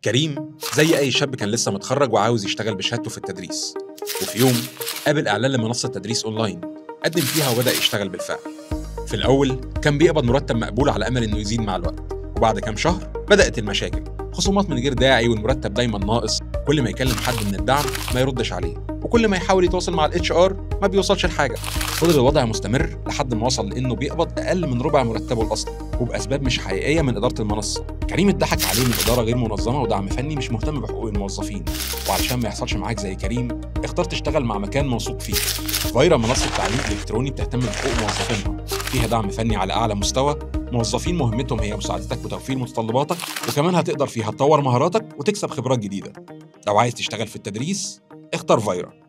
كريم زي أي شاب كان لسه متخرج وعاوز يشتغل بشهادته في التدريس وفي يوم قابل إعلان لمنصة تدريس أونلاين قدم فيها وبدأ يشتغل بالفعل في الأول كان بيقبض مرتب مقبول على أمل إنه يزيد مع الوقت وبعد كام شهر بدأت المشاكل خصومات من غير داعي والمرتب دايما ناقص كل ما يكلم حد من الدعم ما يردش عليه وكل ما يحاول يتواصل مع الاتش ار ما بيوصلش لحاجه فضل الوضع مستمر لحد ما وصل لانه بيقبض اقل من ربع مرتبه الاصلي وباسباب مش حقيقيه من اداره المنصه كريم اتضحك عليه من اداره غير منظمه ودعم فني مش مهتم بحقوق الموظفين وعلشان ما يحصلش معاك زي كريم اختار تشتغل مع مكان موثوق فيه فايرا منصه تعليم الكتروني بتهتم بحقوق موظفينها فيها دعم فني على اعلى مستوى موظفين مهمتهم هي مساعدتك وتوفير متطلباتك وكمان هتقدر فيها تطور مهاراتك وتكسب خبرات جديده لو عايز تشتغل في التدريس اختار فايرا